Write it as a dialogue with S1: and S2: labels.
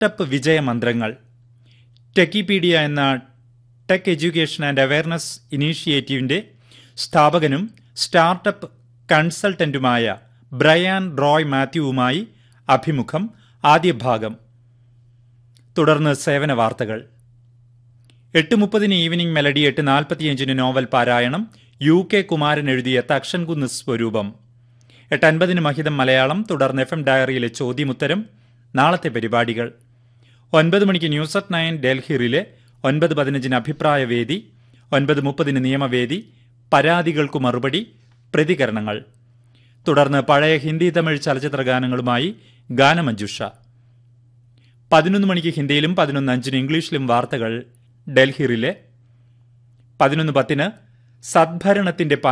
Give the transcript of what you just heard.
S1: startup വിജയമന്ത്രങ്ങൾ Techipedia എന്ന tech education and awareness ഇനീഷ്യേറ്റീവിന്റെ സ്ഥാപകനും സ്റ്റാർട്ടപ്പ് കൺസൾട്ടന്റുമായ ബ്രയാൻ റോയ് മാത്യുവുമായി അഭിമുഖം ആദ്യ ഭാഗം തുടർന്ന് സേവന വാർത്തകൾ എട്ട് മുപ്പതിന് ഈവനിംഗ് മെലഡി എട്ട് നാൽപ്പത്തിയഞ്ചിന് നോവൽ പാരായണം യു കെ കുമാരൻ എഴുതിയ തക്ഷൻകുന്ന് സ്വരൂപം എട്ട് അൻപതിന് മഹിതം മലയാളം തുടർന്ന് എഫ് എം ഡയറിയിലെ ചോദ്യമുത്തരം നാളത്തെ പരിപാടികൾ ഒൻപത് മണിക്ക് ന്യൂസ് അറ്റ് നയൻ ഡൽഹിയിലെ ഒൻപത് പതിനഞ്ചിന് അഭിപ്രായ വേദി ഒൻപത് മുപ്പതിന് നിയമവേദി പരാതികൾക്കു മറുപടി പ്രതികരണങ്ങൾ തുടർന്ന് പഴയ ഹിന്ദി തമിഴ് ചലച്ചിത്ര ഗാനങ്ങളുമായി ഗാനമഞ്ജുഷ പതിനൊന്ന് മണിക്ക് ഹിന്ദിയിലും പതിനൊന്ന് അഞ്ചിന് ഇംഗ്ലീഷിലും വാർത്തകൾ ഡൽഹിയിലെ പതിനൊന്ന് പത്തിന് സദ്ഭരണത്തിന്റെ